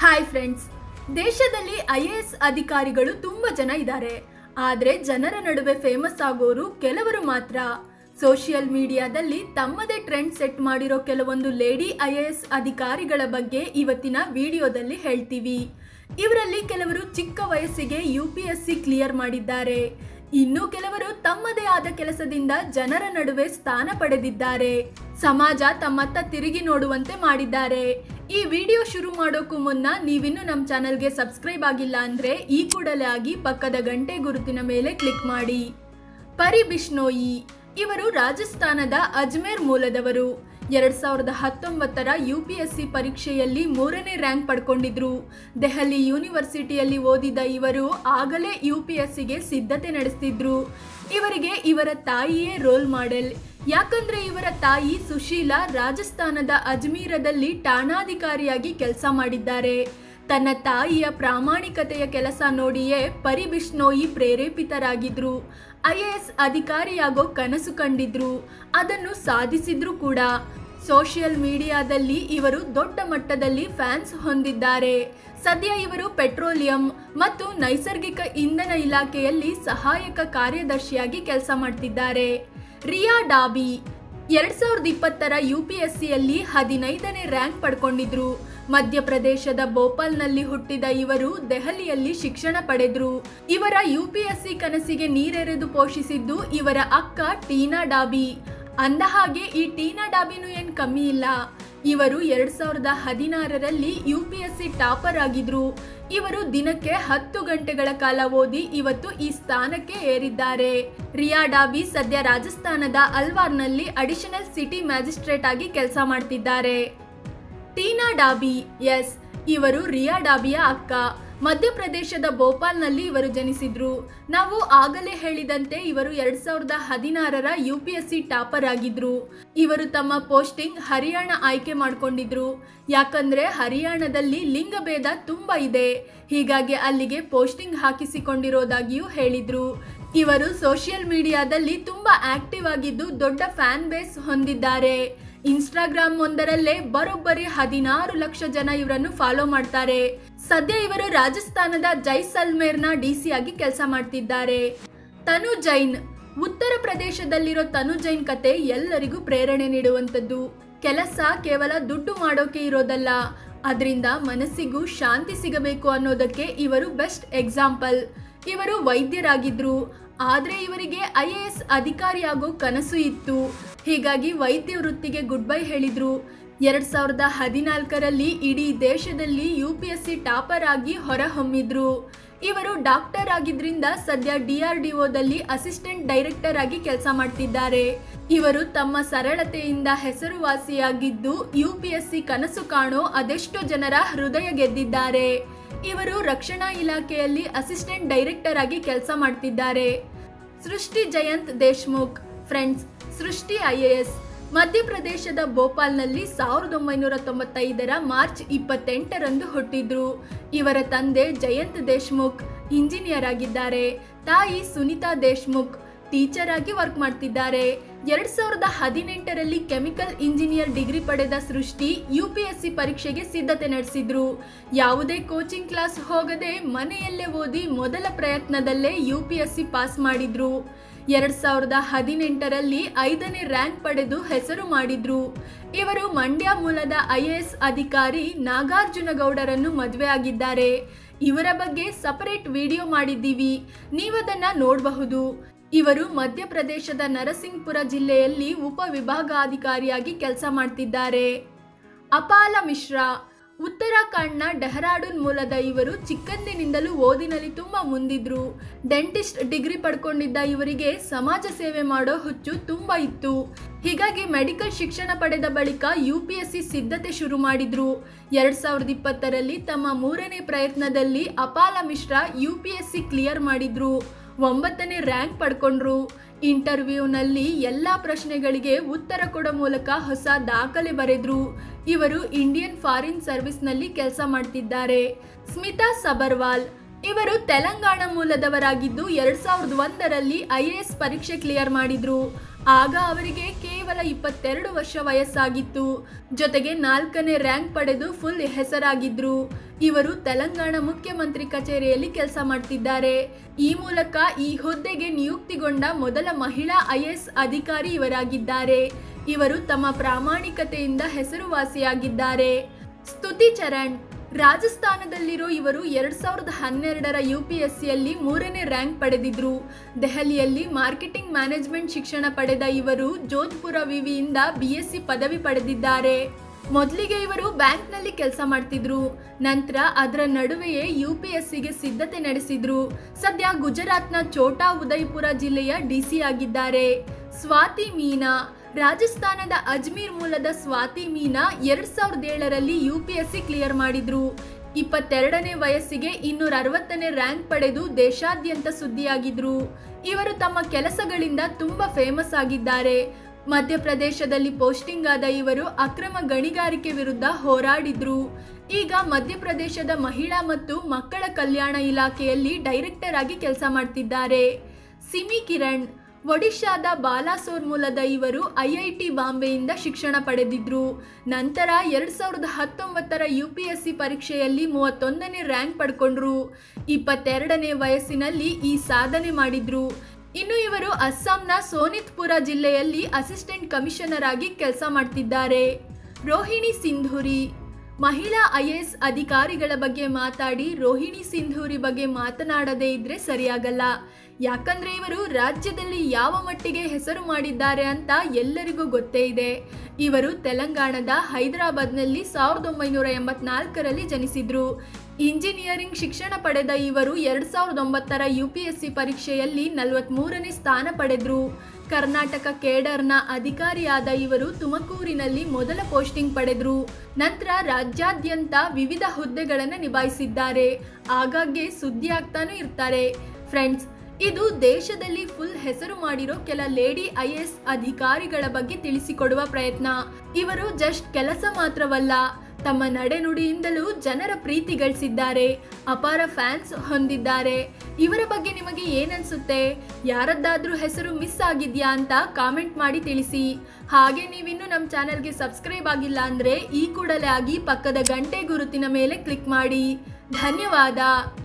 hi friends ದೇಶದಲ್ಲಿ I A S ಅಧಿಕಾರಿಗಳು ತುಂಬ ಜನ ಇದ್ದಾರೆ ಆದರೆ ಜನರ ನಡುವೆ ಫೇಮಸ್ ಆಗೋರು ಕೆಲವರು ಮಾತ್ರ ಸೋಷಿಯಲ್ ಮೀಡಿಯಾದಲ್ಲಿ ತಮ್ಮದೇ ಟ್ರೆಂಡ್ ಸೆಟ್ ಮಾಡಿರೋ ಕೆಲವೊಂದು ಲೇಡಿ ಐ ಎ ಎಸ್ ಅಧಿಕಾರಿಗಳ ಬಗ್ಗೆ ಇವತ್ತಿನ ವಿಡಿಯೋದಲ್ಲಿ ಹೇಳ್ತೀವಿ ಇವರಲ್ಲಿ ಕೆಲವರು ಚಿಕ್ಕ ವಯಸ್ಸಿಗೆ U P S C clear ಮಾಡಿದ್ದಾರೆ ಇನ್ನು ಕೆಲವರು ತಮ್ಮದೇ ಆದ ಕೆಲಸದಿಂದ ಜನರ ನಡುವೆ ಸ್ಥಾನ ಪಡೆದಿದ್ದಾರೆ ಸಮಾಜ ತಮ್ಮತ್ತ ತಿರುಗಿ ನೋಡುವಂತೆ ಮಾಡಿದ್ದಾರೆ ಈ ವಿಡಿಯೋ ಶುರು ಮಾಡೋಕ್ಕೂ ಮುನ್ನ ನೀವಿನ್ನು ನಮ್ಮ ಚಾನಲ್ಗೆ ಸಬ್ಸ್ಕ್ರೈಬ್ ಆಗಿಲ್ಲ ಅಂದ್ರೆ ಈ ಕೂಡಲೇ ಆಗಿ ಪಕ್ಕದ ಗಂಟೆ ಗುರುತಿನ ಮೇಲೆ ಕ್ಲಿಕ್ ಮಾಡಿ ಪರಿ ಬಿಷ್ಣೋಯಿ ಇವರು ರಾಜಸ್ಥಾನದ ಅಜ್ಮೇರ್ ಮೂಲದವರು ಎರಡ್ ಸಾವಿರದ ಹತ್ತೊಂಬತ್ತರ ಯು ಪಿ ಎಸ್ ಸಿ ಪರೀಕ್ಷೆಯಲ್ಲಿ ಮೂರನೇ ರ್ಯಾಂಕ್ ಪಡ್ಕೊಂಡಿದ್ರು ದೆಹಲಿ ಯೂನಿವರ್ಸಿಟಿಯಲ್ಲಿ ಓದಿದ ಇವರು ಆಗಲೇ ಯು ಪಿ ಎಸ್ ಸಿಗೆ ಸಿದ್ಧತೆ ನಡೆಸ್ತಿದ್ರು ಇವರಿಗೆ ಇವರ ತಾಯಿಯೇ ರೋಲ್ ಮಾಡೆಲ್ ಯಾಕಂದ್ರೆ ಇವರ ತಾಯಿ ಸುಶೀಲಾ ರಾಜಸ್ಥಾನದ ಅಜ್ಮೀರದಲ್ಲಿ ಠಾಣಾಧಿಕಾರಿಯಾಗಿ ಕೆಲಸ ಮಾಡಿದ್ದಾರೆ ತನ್ನ ತಾಯಿಯ ಪ್ರಾಮಾಣಿಕತೆಯ ಕೆಲಸ ನೋಡಿಯೇ ಪರಿ ಬಿಷ್ಣೋಯಿ ಪ್ರೇರೇಪಿತರಾಗಿದ್ರು ಐ ಎ ಎಸ್ ಅಧಿಕಾರಿಯಾಗೋ ಕನಸು ಕಂಡಿದ್ರು ಅದನ್ನು ಸಾಧಿಸಿದ್ರು ಕೂಡ ಸೋಷಿಯಲ್ ಮೀಡಿಯಾದಲ್ಲಿ ಇವರು ದೊಡ್ಡ ಮಟ್ಟದಲ್ಲಿ ಫ್ಯಾನ್ಸ್ ಹೊಂದಿದ್ದಾರೆ ಸದ್ಯ ಇವರು ಪೆಟ್ರೋಲಿಯಂ ಮತ್ತು ನೈಸರ್ಗಿಕ ಇಂಧನ ಇಲಾಖೆಯಲ್ಲಿ ಸಹಾಯಕ ಕಾರ್ಯದರ್ಶಿಯಾಗಿ ಕೆಲಸ ಮಾಡ್ತಿದ್ದಾರೆ ರಿಯಾ ಡಾಬಿ ಎರಡ್ ಸಾವಿರದ ಇಪ್ಪತ್ತರ ಯು ಪಿ ಎಸ್ ಸಿಯಲ್ಲಿ ಹದಿನೈದನೇ ರ್ಯಾಂಕ್ ಪಡ್ಕೊಂಡಿದ್ರು ಮಧ್ಯಪ್ರದೇಶದ ಭೋಪಾಲ್ನಲ್ಲಿ ಹುಟ್ಟಿದ ಇವರು ದೆಹಲಿಯಲ್ಲಿ ಶಿಕ್ಷಣ ಪಡೆದ್ರು ಇವರ ಯು ಪಿ ಎಸ್ ಸಿ ಕನಸಿಗೆ ನೀರೆರೆದು ಪೋಷಿಸಿದ್ದು ಇವರ ಅಕ್ಕ ಟೀನಾ ಡಾಬಿ ಅಂದ ಹಾಗೆ ಈ ಟೀನಾ ಡಾಬಿನೂ ಏನ್ ಕಮ್ಮಿ ಇಲ್ಲ ಇವರು ಎರಡ್ ಸಾವಿರದ ಹದಿನಾರರಲ್ಲಿ U P S C topper ಆಗಿದ್ರು ಇವರು ದಿನಕ್ಕೆ ಹತ್ತು ಗಂಟೆಗಳ ಕಾಲ ಓದಿ ಇವತ್ತು ಈ ಸ್ಥಾನಕ್ಕೆ ಏರಿದ್ದಾರೆ ರಿಯಾ ಡಾಬಿ ಸದ್ಯ ರಾಜಸ್ಥಾನದ ಅಲ್ವಾರ್ನಲ್ಲಿ ಅಡಿಷನಲ್ ಸಿಟಿ ಮ್ಯಾಜಿಸ್ಟ್ರೇಟ್ ಆಗಿ ಕೆಲಸ ಮಾಡ್ತಿದ್ದಾರೆ ಟೀನಾ ಡಾಬಿ ಎಸ್ ಇವರು ರಿಯಾ ಡಾಬಿಯ ಅಕ್ಕ ಮಧ್ಯಪ್ರದೇಶದ ಭೋಪಾಲ್ನಲ್ಲಿ ಇವರು ಜನಿಸಿದ್ರು ನಾವು ಆಗಲೇ ಹೇಳಿದಂತೆ ಇವರು ಎರಡ್ ಸಾವಿರದ ಹದಿನಾರರ U P S C topper ಆಗಿದ್ರು ಇವರು ತಮ್ಮ ಪೋಸ್ಟಿಂಗ್ ಹರಿಯಾಣ ಆಯ್ಕೆ ಮಾಡ್ಕೊಂಡಿದ್ರು ಯಾಕಂದ್ರೆ ಹರಿಯಾಣದಲ್ಲಿ ಲಿಂಗಭೇದ ತುಂಬಾ ಇದೆ ಹೀಗಾಗಿ ಅಲ್ಲಿಗೆ ಪೋಸ್ಟಿಂಗ್ ಹಾಕಿಸಿಕೊಂಡಿರೋದಾಗಿಯೂ ಹೇಳಿದ್ರು ಇವರು ಸೋಷಿಯಲ್ ಮೀಡಿಯಾದಲ್ಲಿ ತುಂಬಾ ಆಕ್ಟಿವ್ ಆಗಿದ್ದು ದೊಡ್ಡ ಫ್ಯಾನ್ ಬೇಸ್ ಹೊಂದಿದ್ದಾರೆ ಇನ್ಸ್ಟಾಗ್ರಾಮ್ ಒಂದರಲ್ಲೇ ಬರೋಬ್ಬರಿ ಹದಿನಾರು ಲಕ್ಷ ಜನ ಇವರನ್ನು ಫಾಲೋ ಮಾಡ್ತಾರೆ ಸದ್ಯ ಇವರು ರಾಜಸ್ಥಾನದ ಜೈಸಲ್ಮೇರ್ನ ಡಿಸಿ ಆಗಿ ಕೆಲಸ ಮಾಡ್ತಿದ್ದಾರೆ ತನು ಜೈನ್ ಉತ್ತರ ಪ್ರದೇಶದಲ್ಲಿರೋ ತನು ಜೈನ್ ಕತೆ ಎಲ್ಲರಿಗೂ ಪ್ರೇರಣೆ ನೀಡುವಂಥದ್ದು ಕೆಲಸ ಕೇವಲ ದುಡ್ಡು ಮಾಡೋಕೆ ಇರೋದಲ್ಲ ಅದರಿಂದ ಮನಸ್ಸಿಗೂ ಶಾಂತಿ ಸಿಗಬೇಕು ಅನ್ನೋದಕ್ಕೆ ಇವರು ಬೆಸ್ಟ್ ಎಕ್ಸಾಂಪಲ್ ಇವರು ವೈದ್ಯರಾಗಿದ್ರು ಆದ್ರೆ ಇವರಿಗೆ ಐ ಎ ಎಸ್ ಅಧಿಕಾರಿಯಾಗೋ ಕನಸು ಇತ್ತು ಹೀಗಾಗಿ ವೈದ್ಯ ವೃತ್ತಿಗೆ ಗುಡ್ ಬೈ ಹೇಳಿದ್ರು ಎರಡ್ ಸಾವಿರದ ಹದಿನಾಲ್ಕರಲ್ಲಿ ಇಡೀ ದೇಶದಲ್ಲಿ U P S C topper ಆಗಿ ಹೊರಹೊಮ್ಮಿದ್ರು ಇವರು ಡಾಕ್ಟರ್ ಆಗಿದ್ರಿಂದ ಸದ್ಯ ಡಿಆರ್ಡಿಒದಲ್ಲಿ ಅಸಿಸ್ಟೆಂಟ್ ಡೈರೆಕ್ಟರ್ ಆಗಿ ಕೆಲಸ ಮಾಡ್ತಿದ್ದಾರೆ ಇವರು ತಮ್ಮ ಸರಳತೆಯಿಂದ ಹೆಸರುವಾಸಿಯಾಗಿದ್ದು ಯು ಪಿ ಎಸ್ ಸಿ ಕನಸು ಕಾಣೋ ಅದೆಷ್ಟೋ ಜನರ ಹೃದಯ ಗೆದ್ದಿದ್ದಾರೆ ಇವರು ರಕ್ಷಣಾ ಇಲಾಖೆಯಲ್ಲಿ ಅಸಿಸ್ಟೆಂಟ್ ಡೈರೆಕ್ಟರ್ ಆಗಿ ಕೆಲಸ ಮಾಡ್ತಿದ್ದಾರೆ Srishti Jayant Deshmukh friends Srishti I A S ಮಧ್ಯಪ್ರದೇಶದ ಭೋಪಾಲ್ನಲ್ಲಿ ಸಾವಿರದ ಒಂಬೈನೂರ ತೊಂಬತ್ತೈದರ ಮಾರ್ಚ್ ಇಪ್ಪತ್ತೆಂಟರಂದು ಹುಟ್ಟಿದ್ರು ಇವರ ತಂದೆ ಜಯಂತ್ ದೇಶ್ಮುಖ್ ಇಂಜಿನಿಯರ್ ಆಗಿದ್ದಾರೆ ತಾಯಿ ಸುನಿತಾ ದೇಶ್ಮುಖ್ ಟೀಚರ್ ಆಗಿ ವರ್ಕ್ ಮಾಡ್ತಿದ್ದಾರೆ ಎರಡ್ ಸಾವಿರದ ಹದಿನೆಂಟರಲ್ಲಿ ಕೆಮಿಕಲ್ ಇಂಜಿನಿಯರ್ ಡಿಗ್ರಿ ಪಡೆದ ಸೃಷ್ಟಿ ಯು ಪಿ ಎಸ್ ಸಿ ಪರೀಕ್ಷೆಗೆ ಸಿದ್ಧತೆ ನಡೆಸಿದ್ರು ಯಾವುದೇ ಕೋಚಿಂಗ್ ಕ್ಲಾಸ್ ಹೋಗದೆ ಮನೆಯಲ್ಲೇ ಓದಿ ಮೊದಲ ಪ್ರಯತ್ನದಲ್ಲೇ U P S C pass ಮಾಡಿದ್ರು ಎರಡ್ ಸಾವಿರದ ಹದಿನೆಂಟರಲ್ಲಿ ಐದನೇ ರ್ಯಾಂಕ್ ಪಡೆದು ಹೆಸರು ಮಾಡಿದ್ರು ಇವರು ಮಂಡ್ಯ ಮೂಲದ ಐ ಎ ಎಸ್ ಅಧಿಕಾರಿ ನಾಗಾರ್ಜುನ ಗೌಡರನ್ನು ಮದುವೆ ಆಗಿದ್ದಾರೆ ಇವರ ಬಗ್ಗೆ ಸಪರೇಟ್ ವಿಡಿಯೋ ಮಾಡಿದ್ದೀವಿ ನೀವದನ್ನ ನೋಡಬಹುದು ಇವರು ಮಧ್ಯಪ್ರದೇಶದ ನರಸಿಂಗ್ಪುರ ಜಿಲ್ಲೆಯಲ್ಲಿ ಉಪವಿಭಾಗಾಧಿಕಾರಿಯಾಗಿ ಕೆಲಸ ಮಾಡ್ತಿದ್ದಾರೆ ಅಪಾಲ ಮಿಶ್ರಾ ಉತ್ತರಾಖಂಡ್ನ ಡೆಹ್ರಾಡೂನ್ ಮೂಲದ ಇವರು ಚಿಕ್ಕಂದಿನಿಂದಲೂ ಓದಿನಲ್ಲಿ ತುಂಬ ಮುಂದಿದ್ರು ಡೆಂಟಿಸ್ಟ್ ಡಿಗ್ರಿ ಪಡ್ಕೊಂಡಿದ್ದ ಇವರಿಗೆ ಸಮಾಜ ಸೇವೆ ಮಾಡೋ ಹುಚ್ಚು ತುಂಬ ಇತ್ತು ಹೀಗಾಗಿ ಮೆಡಿಕಲ್ ಶಿಕ್ಷಣ ಪಡೆದ ಬಳಿಕ ಯು ಪಿ ಎಸ್ ಸಿ ಸಿದ್ಧತೆ ಶುರು ಮಾಡಿದ್ರು ಎರಡ್ ಸಾವಿರದ ಇಪ್ಪತ್ತರಲ್ಲಿ ತಮ್ಮ ಮೂರನೇ ಪ್ರಯತ್ನದಲ್ಲಿ Apala Mishra U P S C clear ಮಾಡಿದ್ರು ಒಂಬತ್ತನೇ ರ್ಯಾಂಕ್ ಪಡ್ಕೊಂಡ್ರು ಇಂಟರ್ವ್ಯೂನಲ್ಲಿ ಎಲ್ಲ ಪ್ರಶ್ನೆಗಳಿಗೆ ಉತ್ತರ ಕೊಡೋ ಮೂಲಕ ಹೊಸ ದಾಖಲೆ ಬರೆದ್ರು ಇವರು ಇಂಡಿಯನ್ ಫಾರಿನ್ ಸರ್ವಿಸ್ನಲ್ಲಿ ಕೆಲಸ ಮಾಡ್ತಿದ್ದಾರೆ ಸ್ಮಿತಾ ಸಬರ್ವಾಲ್ ಇವರು ತೆಲಂಗಾಣ ಮೂಲದವರಾಗಿದ್ದು ಎರಡ್ ಸಾವಿರದ ಒಂದರಲ್ಲಿ ಐ ಎ ಎಸ್ ಪರೀಕ್ಷೆ ಕ್ಲಿಯರ್ ಮಾಡಿದ್ರು ಆಗ ಅವರಿಗೆ ಕೆ ಕೇವಲ ಇಪ್ಪತ್ತೆರಡು ವರ್ಷ ವಯಸ್ಸಾಗಿತ್ತು ಜೊತೆಗೆ ನಾಲ್ಕನೇ ರ್ಯಾಂಕ್ ಪಡೆದು ಫುಲ್ ಹೆಸರಾಗಿದ್ರು ಇವರು ತೆಲಂಗಾಣ ಮುಖ್ಯಮಂತ್ರಿ ಕಚೇರಿಯಲ್ಲಿ ಕೆಲಸ ಮಾಡ್ತಿದ್ದಾರೆ ಈ ಮೂಲಕ ಈ ಹುದ್ದೆಗೆ ನಿಯುಕ್ತಿಗೊಂಡ ಮೊದಲ ಮಹಿಳಾ ಐಎಎಸ್ ಅಧಿಕಾರಿ ಇವರಾಗಿದ್ದಾರೆ ಇವರು ತಮ್ಮ ಪ್ರಾಮಾಣಿಕತೆಯಿಂದ ಹೆಸರುವಾಸಿಯಾಗಿದ್ದಾರೆ ಸ್ತುತಿ ಚರಣ್ ರಾಜಸ್ಥಾನದಲ್ಲಿರೋ ಇವರು ಎರಡ್ ಸಾವಿರದ ಹನ್ನೆರಡರ ಯು ಪಿ ಎಸ್ ಸಿಯಲ್ಲಿ ಮೂರನೇ ರ್ಯಾಂಕ್ ಪಡೆದಿದ್ರು ದೆಹಲಿಯಲ್ಲಿ ಮಾರ್ಕೆಟಿಂಗ್ ಮ್ಯಾನೇಜ್ಮೆಂಟ್ ಶಿಕ್ಷಣ ಪಡೆದ ಇವರು ಜೋಧ್ಪುರ ವಿವಿಯಿಂದ ಬಿ ಎಸ್ ಸಿ ಪದವಿ ಪಡೆದಿದ್ದಾರೆ ಮೊದಲಿಗೆ ಇವರು ಬ್ಯಾಂಕ್ನಲ್ಲಿ ಕೆಲಸ ಮಾಡ್ತಿದ್ರು ನಂತರ ಅದರ ನಡುವೆಯೇ ಯು ಪಿ ಎಸ್ ಸಿಗೆ ಸಿದ್ಧತೆ ನಡೆಸಿದ್ರು ಸದ್ಯ ಗುಜರಾತ್ನ ಛೋಟಾ ಉದಯ್ಪುರ ಜಿಲ್ಲೆಯ ಡಿಸಿ ಆಗಿದ್ದಾರೆ ಸ್ವಾತಿ ಮೀನಾ ರಾಜಸ್ಥಾನದ ಅಜ್ಮೀರ್ ಮೂಲದ ಸ್ವಾತಿ ಮೀನಾ ಎರಡ್ ಸಾವಿರದ ಏಳರಲ್ಲಿ U P S C clear ಮಾಡಿದ್ರು ಇಪ್ಪತ್ತೆರಡನೇ ವಯಸ್ಸಿಗೆ ಇನ್ನೂರ ಅರವತ್ತನೇ ರ್ಯಾಂಕ್ ಪಡೆದು ದೇಶಾದ್ಯಂತ ಸುದ್ದಿಯಾಗಿದ್ರು ಇವರು ತಮ್ಮ ಕೆಲಸಗಳಿಂದ ತುಂಬಾ ಫೇಮಸ್ ಆಗಿದ್ದಾರೆ ಮಧ್ಯಪ್ರದೇಶದಲ್ಲಿ ಪೋಸ್ಟಿಂಗ್ ಆದ ಇವರು ಅಕ್ರಮ ಗಣಿಗಾರಿಕೆ ವಿರುದ್ಧ ಹೋರಾಡಿದ್ರು ಈಗ ಮಧ್ಯಪ್ರದೇಶದ ಮಹಿಳಾ ಮತ್ತು ಮಕ್ಕಳ ಕಲ್ಯಾಣ ಇಲಾಖೆಯಲ್ಲಿ ಡೈರೆಕ್ಟರ್ ಆಗಿ ಕೆಲಸ ಮಾಡ್ತಿದ್ದಾರೆ ಸಿಮಿ ಕಿರಣ್ ಒಡಿಶಾದ ಬಾಲಾಸೋರ್ ಮೂಲದ ಇವರು ಐಐಟಿ ಬಾಂಬೆಯಿಂದ ಶಿಕ್ಷಣ ಪಡೆದಿದ್ರು ನಂತರ ಎರಡ್ ಸಾವಿರದ ಹತ್ತೊಂಬತ್ತರ ಯು ಪಿ ಎಸ್ ಸಿ ಪರೀಕ್ಷೆಯಲ್ಲಿ ಮೂವತ್ತೊಂದನೇ ರ್ಯಾಂಕ್ ಪಡ್ಕೊಂಡ್ರು ಇಪ್ಪತ್ತೆರಡನೇ ವಯಸ್ಸಿನಲ್ಲಿ ಈ ಸಾಧನೆ ಮಾಡಿದ್ರು ಇನ್ನು ಇವರು ಅಸ್ಸಾಂನ ಸೋನಿತ್ಪುರ ಜಿಲ್ಲೆಯಲ್ಲಿ ಅಸಿಸ್ಟೆಂಟ್ ಕಮಿಷನರ್ ಆಗಿ ಕೆಲಸ ಮಾಡ್ತಿದ್ದಾರೆ ರೋಹಿಣಿ ಸಿಂಧೂರಿ ಮಹಿಳಾ ಐಎಎಸ್ ಅಧಿಕಾರಿಗಳ ಬಗ್ಗೆ ಮಾತಾಡಿ ರೋಹಿಣಿ ಸಿಂಧೂರಿ ಬಗ್ಗೆ ಮಾತನಾಡದೇ ಇದ್ರೆ ಸರಿಯಾಗಲ್ಲ ಯಾಕಂದ್ರೆ ಇವರು ರಾಜ್ಯದಲ್ಲಿ ಯಾವ ಮಟ್ಟಿಗೆ ಹೆಸರು ಮಾಡಿದ್ದಾರೆ ಅಂತ ಎಲ್ಲರಿಗೂ ಗೊತ್ತೇ ಇದೆ ಇವರು ತೆಲಂಗಾಣದ ಹೈದರಾಬಾದ್ನಲ್ಲಿ ಸಾವಿರದ ಒಂಬೈನೂರ ಎಂಬತ್ನಾಲ್ಕರಲ್ಲಿ ಜನಿಸಿದ್ರು ಇಂಜಿನಿಯರಿಂಗ್ ಶಿಕ್ಷಣ ಪಡೆದ ಇವರು ಎರಡ್ ಸಾವಿರದ ಒಂಬತ್ತರ ಯು ಪಿ ಎಸ್ ಸಿ ಪರೀಕ್ಷೆಯಲ್ಲಿ ನಲವತ್ಮೂರನೇ ಸ್ಥಾನ ಪಡೆದ್ರು ಕರ್ನಾಟಕ ಕೇಡರ್ನ ಅಧಿಕಾರಿಯಾದ ಇವರು ತುಮಕೂರಿನಲ್ಲಿ ಮೊದಲ ಪೋಸ್ಟಿಂಗ್ ಪಡೆದ್ರು ನಂತರ ರಾಜ್ಯಾದ್ಯಂತ ವಿವಿಧ ಹುದ್ದೆಗಳನ್ನು ನಿಭಾಯಿಸಿದ್ದಾರೆ ಆಗಾಗ್ಗೆ ಸುದ್ದಿ ಆಗ್ತಾನೂ ಇರ್ತಾರೆ ಫ್ರೆಂಡ್ಸ್ ಇದು ದೇಶದಲ್ಲಿ ಫುಲ್ ಹೆಸರು ಮಾಡಿರೋ ಕೆಲ ಲೇಡಿ ಐ ಎಸ್ ಅಧಿಕಾರಿಗಳ ಬಗ್ಗೆ ತಿಳಿಸಿಕೊಡುವ ಪ್ರಯತ್ನ ಇವರು ಜಸ್ಟ್ ಕೆಲಸ ಮಾತ್ರವಲ್ಲ ತಮ್ಮ ನಡೆನುಡಿಯಿಂದಲೂ ಜನರ ಪ್ರೀತಿ ಗಳಿಸಿದ್ದಾರೆ ಅಪಾರ ಫ್ಯಾನ್ಸ್ ಹೊಂದಿದ್ದಾರೆ ಇವರ ಬಗ್ಗೆ ನಿಮಗೆ ಏನನ್ಸುತ್ತೆ ಯಾರದ್ದಾದ್ರೂ ಹೆಸರು ಮಿಸ್ ಆಗಿದ್ಯಾ ಅಂತ ಕಾಮೆಂಟ್ ಮಾಡಿ ತಿಳಿಸಿ ಹಾಗೆ ನೀವಿನ್ನೂ ನಮ್ಮ ಚಾನೆಲ್ಗೆ ಸಬ್ಸ್ಕ್ರೈಬ್ ಆಗಿಲ್ಲ ಅಂದರೆ ಈ ಕೂಡಲೇ ಆಗಿ ಪಕ್ಕದ ಗಂಟೆ ಗುರುತಿನ ಮೇಲೆ ಕ್ಲಿಕ್ ಮಾಡಿ ಧನ್ಯವಾದ